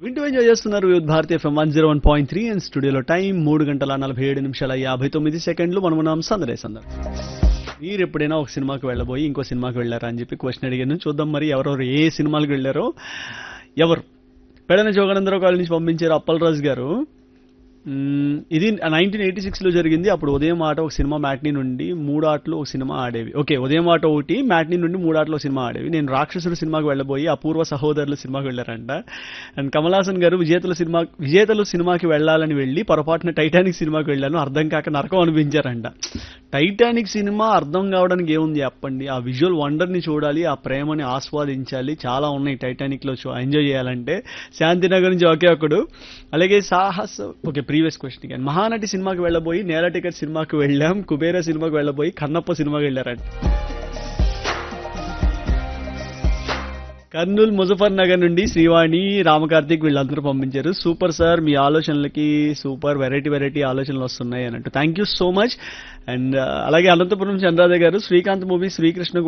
వింటూ ఎంజాయ్ చేస్తున్నారు వివిధ భారతీయ FM one zero one point three and స్టూడియోలో టైం మూడు గంటల నలభై ఏడు నిమిషాల యాభై తొమ్మిది సెకండ్లు మనం ఉన్నాం సందడే సందడి మీరు ఎప్పుడైనా ఒక సినిమాకి వెళ్ళబోయి ఇంకో సినిమాకి వెళ్ళారా అని చెప్పి క్వశ్చన్ అడిగాను చూద్దాం మరి ఎవరెవరు ఏ సినిమాలకు వెళ్ళారో ఎవరు పెడన జోగానందరావు కాలేజ్ నుంచి పంపించారు అప్పలరాజు గారు మ్మ్, ఇది నైన్టీన్ ఎయిటీ సిక్స్లో జరిగింది అప్పుడు ఉదయం ఆట ఒక సినిమా మ్యాట్నీ నుండి మూడు ఆటలు ఒక సినిమా ఆడేవి ఓకే ఉదయం ఆట ఒకటి మ్యాట్నీ నుండి మూడు ఆటలు ఒక సినిమా ఆడేవి నేను రాక్షసుడు సినిమాకి వెళ్ళబోయి అపూర్వ సహోదరుల సినిమాకి వెళ్ళారంట అండ్ కమల్ హాసన్ గారు విజేతల సినిమా విజేతలు సినిమాకి వెళ్ళాలని వెళ్ళి పొరపాటున టైటానిక్ సినిమాకి వెళ్ళాను అర్థం కాక నరకం అనిపించారంట టైటానిక్ సినిమా అర్థం కావడానికి ఏముంది చెప్పండి ఆ విజువల్ వండర్ని చూడాలి ఆ ప్రేమని ఆస్వాదించాలి చాలా ఉన్నాయి టైటానిక్ లో ఎంజాయ్ చేయాలంటే శాంతినగర్ నుంచి ఒకే ఒకడు అలాగే సాహస్ ఓకే ప్రీవియస్ క్వశ్చన్ కానీ మహానటి సినిమాకి వెళ్ళబోయి నేల టికెట్ సినిమాకి వెళ్ళాం కుబేర సినిమాకి వెళ్ళబోయి కన్నప్ప సినిమాకి వెళ్ళారంట కర్నూలు ముజఫర్ నగర్ నుండి శ్రీవాణి రామకార్తిక్ వీళ్ళందరూ పంపించారు సూపర్ సార్ మీ ఆలోచనలకి సూపర్ వెరైటీ వెరైటీ ఆలోచనలు వస్తున్నాయి అన్నట్టు thank you so much and అలాగే అనంతపురం చంద్రాదే గారు శ్రీకాంత్ మూవీ శ్రీకృష్ణ